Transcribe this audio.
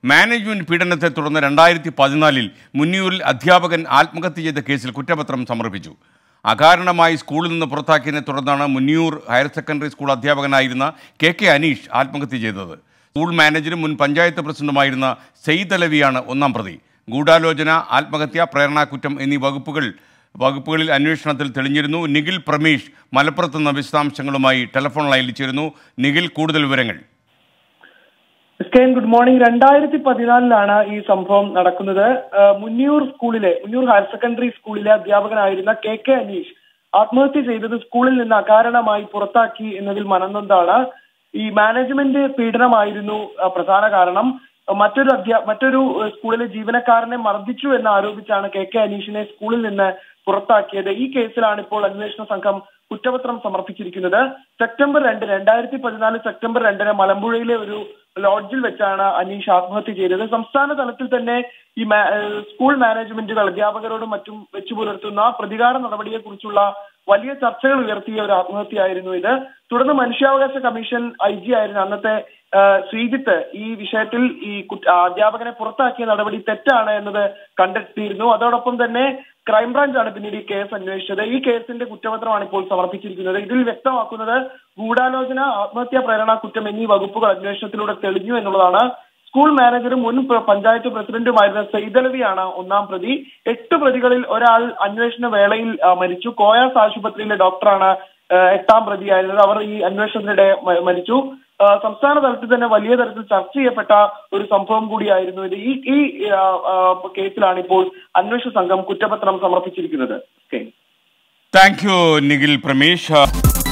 management പീഡനത്തെ തുടർന്ന് രണ്ടായിരത്തി പതിനാലിൽ മുന്നിയൂരിൽ അധ്യാപകൻ ആത്മഹത്യ ചെയ്ത കേസിൽ കുറ്റപത്രം സമർപ്പിച്ചു അകാരണമായി സ്കൂളിൽ നിന്ന് പുറത്താക്കിയതിനെ തുടർന്നാണ് മുന്നിയൂർ ഹയർ സെക്കൻഡറി സ്കൂൾ അധ്യാപകനായിരുന്ന കെ കെ അനീഷ് ആത്മഹത്യ ചെയ്തത് സ്കൂൾ മാനേജരും മുൻ പഞ്ചായത്ത് പ്രസിഡന്റുമായിരുന്ന സെയ്ദ് അലവിയാണ് ഒന്നാം പ്രതി ഗൂഢാലോചന ആത്മഹത്യ പ്രേരണാക്കുറ്റം എന്നീ വകുപ്പുകൾ വകുപ്പുകളിൽ അന്വേഷണത്തിൽ തെളിഞ്ഞിരുന്നു നിഖിൽ പ്രമേഷ് മലപ്പുറത്ത് നിന്ന് വിശദാംശങ്ങളുമായി ടെലിഫോൺ ലൈനിൽ ചേരുന്നു നിഖിൽ കൂടുതൽ വിവരങ്ങൾ സ്കെയിൻ ഗുഡ് മോർണിംഗ് രണ്ടായിരത്തി പതിനാലിലാണ് ഈ സംഭവം നടക്കുന്നത് ആ, മുന്നിയൂർ സ്കൂളിലെ മുന്നിയൂർ ഹയർ സെക്കൻഡറി സ്കൂളിലെ അധ്യാപകനായിരുന്ന കെ കെ അനീഷ് ആത്മഹത്യ ചെയ്തത് സ്കൂളിൽ നിന്ന് അകാരണമായി പുറത്താക്കി എന്നതിൽ മനംനൊന്താണ് ഈ മാനേജ്മെന്റ് പീഡനമായിരുന്നു ആ, പ്രധാന കാരണം മറ്റൊരു അധ്യാ മറ്റൊരു ഏഹ്, സ്കൂളിലെ ജീവനക്കാരനെ മർദ്ദിച്ചു എന്ന് ആരോപിച്ചാണ് കെ കെ അനീഷിനെ സ്കൂളിൽ നിന്ന് പുറത്താക്കിയത് ഈ കേസിലാണ് ഇപ്പോൾ അന്വേഷണ സംഘം കുറ്റപത്രം സമർപ്പിച്ചിരിക്കുന്നത് സെപ്റ്റംബർ രണ്ട് രണ്ടായിരത്തി പതിനാല് സെപ്റ്റംബർ രണ്ടിന് മലമ്പുഴയിലെ ഒരു ലോഡ്ജിൽ വെച്ചാണ് അനീഷ് ആത്മഹത്യ ചെയ്തത് സംസ്ഥാന തലത്തിൽ തന്നെ ഈ മാ- ഏഹ് സ്കൂൾ മാനേജ്മെന്റുകൾ അധ്യാപകരോടും മറ്റും വെച്ചു പുലർത്തുന്ന പ്രതികാര നടപടിയെക്കുറിച്ചുള്ള വലിയ ചർച്ചകൾ ഉയർത്തിയ ഒരു ആത്മഹത്യയായിരുന്നു ഇത് തുടർന്ന് മനുഷ്യാവകാശ കമ്മീഷൻ ഐ ജി ആയിരുന്ന അന്നത്തെ ആ, ശ്രീജിത്ത് ഈ വിഷയത്തിൽ ഈ കുറ്റ- ആ, അധ്യാപകനെ പുറത്താക്കിയ നടപടി തെറ്റാണ് എന്നത് കണ്ടെത്തിയിരുന്നു അതോടൊപ്പം തന്നെ ക്രൈംബ്രാഞ്ചാണ് പിന്നീട് ഈ കേസ് അന്വേഷിച്ചത് ഈ കേസിന്റെ കുറ്റപത്രമാണ് ഇപ്പോൾ സമർപ്പിച്ചിരിക്കുന്നത് ഇതിൽ വ്യക്തമാക്കുന്നത് ഗൂഢാലോചന ആത്മഹത്യാ പ്രേരണ കുറ്റം എന്നീ വകുപ്പുകൾ അന്വേഷണത്തിലൂടെ തെളിഞ്ഞു എന്നുള്ളതാണ് സ്കൂൾ മാനേജറും മുൻ പ്ര- പഞ്ചായത്ത് പ്രസിഡന്റുമായിരുന്ന സെയ്തലവിയാണ് ഒന്നാം പ്രതി എട്ട് പ്രതികളിൽ ഒരാൾ അന്വേഷണ വേളയിൽ ആ, മരിച്ചു കോയാസ് ആശുപത്രിയിലെ ഡോക്ടറാണ് ആ, എട്ടാം പ്രതിയായിരുന്നത് അവർ ഈ അന്വേഷണത്തിനിടെ മ- മരിച്ചു ആ, സംസ്ഥാന തലത്തിൽ തന്നെ വലിയ തരത്തിൽ ചർച്ച ചെയ്യപ്പെട്ട ഒരു സംഭവം കൂടിയായിരുന്നു ഇത് ഈ ഈ ആ, ആ, കേസിലാണ് ഇപ്പോൾ അന്വേഷണ സംഘം കുറ്റപത്രം സമർപ്പിച്ചിരിക്കുന്നത് okay thank you Nikhil Pramesh